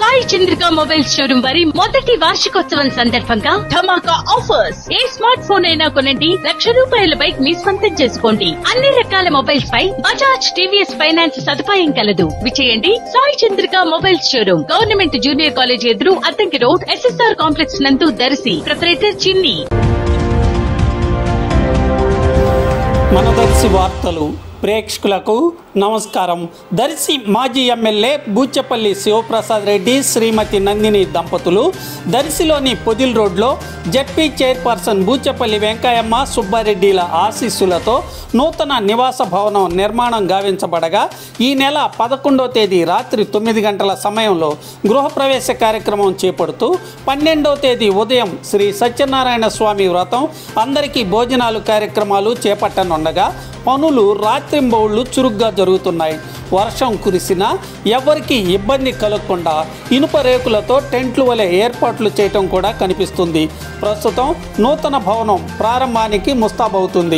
Sai Chandrika mobile showroom వారి మొదటి వార్షికోత్సవం సందర్భంగా ధమాకా ఆఫర్స్ ఏ స్మార్ట్ ఫోన్ అయినా కొనండి లక్ష రూపాయల బైక్ మీ సొంతం చేసుకోండి అన్ని రకాల మొబైల్స్ పై బజాజ్ టీవీఎస్ ఫైనాన్స్ సదుపాయం కలదు విచేయండి Sai Chandrika mobile showroom government junior college ఎదురు అద్దంకి రోడ్ ఎస్ఎస్ఆర్ కాంప్లెక్స్ నందు దర్శి ప్రొపరేటర్ చిన్ని మన దర్శి వార్తలు ప్రేక్షకులకు నమస్కారం దర్శి మాజీ ఎమ్మెల్యే బూచపల్లి శివప్రసాద్ రెడ్డి శ్రీమతి నందిని దంపతులు దర్శిలోని పొదిల్ రోడ్లో జడ్పీ చైర్పర్సన్ బూచపల్లి వెంకయ్యమ్మ సుబ్బారెడ్డిల ఆశీస్సులతో నూతన నివాస భవనం నిర్మాణం గావించబడగా ఈ నెల పదకొండో తేదీ రాత్రి తొమ్మిది గంటల సమయంలో గృహప్రవేశ కార్యక్రమం చేపడుతూ పన్నెండవ తేదీ ఉదయం శ్రీ సత్యనారాయణ స్వామి వ్రతం అందరికీ భోజనాలు కార్యక్రమాలు చేపట్టనుండగా పనులు రాత్రింబౌళ్ళు చురుగ్గా జరుగుతున్నాయి వర్షం కురిసినా ఎవరికీ ఇబ్బంది కలగకుండా ఇనుప రేకులతో టెంట్లు వలె ఏర్పాట్లు చేయటం కూడా కనిపిస్తుంది ప్రస్తుతం నూతన భవనం ప్రారంభానికి ముస్తాబవుతుంది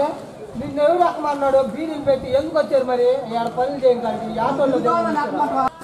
నిన్ను ఎవరు రకమన్నాడు బీడీలు పెట్టి ఎందుకు వచ్చారు మరి ఆడ పనులు చేయడానికి ఆటోలో